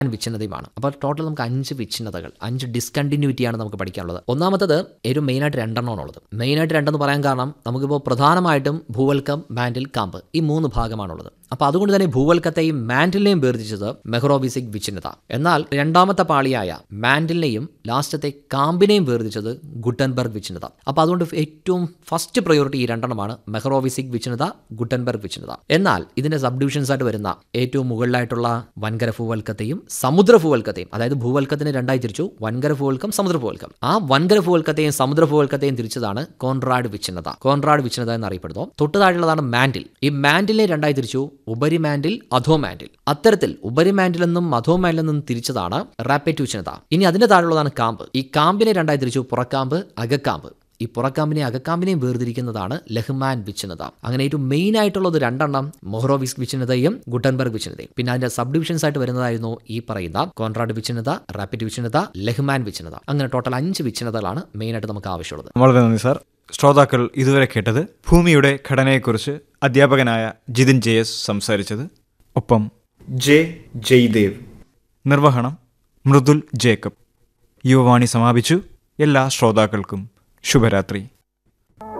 വിച്ഛിന്നതയുമാണ് അപ്പോൾ ടോട്ടൽ നമുക്ക് അഞ്ച് വിച്ഛിന്നതകൾ അഞ്ച് ഡിസ്കണ്ടിന്യൂറ്റിയാണ് നമുക്ക് പഠിക്കാനുള്ളത് ഒന്നാമത്തത് ഏറ്റവും മെയിനായിട്ട് രണ്ടെണ്ണമാണുള്ളത് മെയിനായിട്ട് രണ്ടെന്ന് പറയാൻ കാരണം നമുക്കിപ്പോൾ പ്രധാനമായിട്ടും ഭൂവൽക്കം മാൻഡിൽ കാമ്പ് ഈ മൂന്ന് ഭാഗമാണുള്ളത് അപ്പോൾ അതുകൊണ്ട് തന്നെ ഭൂവൽക്കത്തെയും മാൻഡിലിനെയും വേർതിരിച്ചത് മെഹ്റോബിസിക് വിച്ഛിന്നത എന്നാൽ രണ്ടാമത്തെ പാളിയായ മാൻഡിലിനെയും ലാസ്റ്റത്തെ കാമ്പിനെയും വേർതിരിച്ചത് ഗുട്ടൻബർഗ് വിച്ഛിന്നത അപ്പോൾ അതുകൊണ്ട് ഏറ്റവും ഫസ്റ്റ് പ്രയോറിറ്റി ഈ രണ്ടെണ്ണമാണ് മെഹ്റോബിസിക് വിച്ഛിന്നത ഗുട്ടൻബർഗ് വിച്ഛിന്നത എന്നാൽ ഇതിന്റെ സബ് ഡിവിഷൻസ് ആയിട്ട് വരുന്ന ഏറ്റവും മുകളിലായിട്ടുള്ള വൻകര ഭൂവൽക്കത്തെയും സമുദ്ര ഭൂവൽക്കത്തെയും അതായത് ഭൂവൽക്കത്തിനെ രണ്ടായി തിരിച്ചു വൻകര ഭൂവൽക്കം സമുദ്ര ഭൂവൽക്കം ആ വൻകര ഭൂവൽക്കത്തെയും സമുദ്ര ഭൂവൽക്കത്തെയും തിരിച്ചതാണ് കോൺറാഡ് വിച്ഛിന്നത കോൺറാഡ് വിച്ഛിന്നത എന്നറിയപ്പെടുന്നു തൊട്ട് താഴെയുള്ളതാണ് മാൻഡിൽ ഈ മാൻഡിലിനെ രണ്ടായി തിരിച്ചു ഉപരി മാൻഡിൽ അധോ മാൻഡിൽ അത്തരത്തിൽ ഉപരി മാൻഡിൽ നിന്നും അധോ മാൻഡിൽ നിന്നും തിരിച്ചതാണ് റാപ്പിഡ് വിച്ഛിന്നത ഇനി അതിന്റെ താഴെയുള്ളതാണ് കാമ്പ് ഈ കാമ്പിനെ രണ്ടായി തിരിച്ചു പുറക്കാമ്പ് അകക്കാമ്പ് ഈ പുറക്കാമ്പിനെയും അകക്കാമ്പിനെയും വേർതിരിക്കുന്നതാണ് ലഹ്മാൻ വിച്ഛിന്നത അങ്ങനെ ഏറ്റവും മെയിൻ ആയിട്ടുള്ളത് രണ്ടെണ്ണം മൊഹ്റോവിസ് വിച്ഛിന്നതയും ഗുട്ടൻബർഗ് വിച്ഛിന്നതയും പിന്നെ അതിന്റെ സബ് ഡിവിഷൻസ് ആയിട്ട് വരുന്നതായിരുന്നു ഈ പറയുന്ന കോൺട്രാഡ് വിച്ഛിന്നത റാപ്പിഡ് വിച്ഛിന്നത ലഹ്മാൻ വിച്ഛിന്നത അങ്ങനെ ടോട്ടൽ അഞ്ച് വിച്ഛിന്നതകളാണ് മെയിൻ ആയിട്ട് നമുക്ക് ആവശ്യമുള്ളത് വളരെ നന്ദി സാർ ശ്രോതാക്കൾ ഇതുവരെ കേട്ടത് ഭൂമിയുടെ ഘടനയെക്കുറിച്ച് അധ്യാപകനായ ജിതിൻ ജെ എസ് സംസാരിച്ചത് ഒപ്പം ജെ ജയ്ദേവ് നിർവഹണം മൃദുൽ ജേക്കബ് യുവവാണി സമാപിച്ചു എല്ലാ ശ്രോതാക്കൾക്കും ശുഭരാത്രി